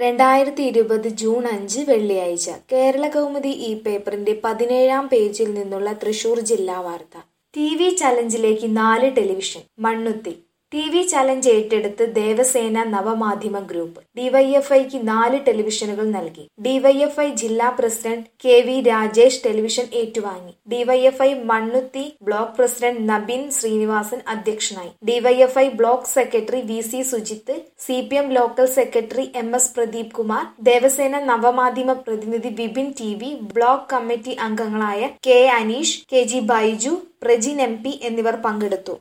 രണ്ടായിരത്തി ഇരുപത് ജൂൺ അഞ്ച് വെള്ളിയാഴ്ച കേരള കൗമുദി ഈ പേപ്പറിന്റെ പതിനേഴാം പേജിൽ നിന്നുള്ള തൃശൂർ ജില്ലാ വാർത്ത ടി വി ചലഞ്ചിലേക്ക് നാല് television Mannuthy T V challenge ഏറ്റെടുത്ത് ദേവസേന നവമാധ്യമ ഗ്രൂപ്പ് ഡിവൈഎഫ്ഐക്ക് നാല് ടെലിവിഷനുകൾ നൽകി ഡിവൈഎഫ്ഐ ജില്ലാ president K V Rajesh television ഏറ്റുവാങ്ങി DYFI Mannuthy block president Nabin Sreenivasan അധ്യക്ഷനായി DYFI block secretary V C Sujith C P M local secretary M S Pradeep Kumar Devasena നവമാധ്യമ പ്രതിനിധി Vipin T V block committee അംഗങ്ങളായ K Aneesh K G Baiju Prajin M P എന്നിവർ പങ്കെടുത്തു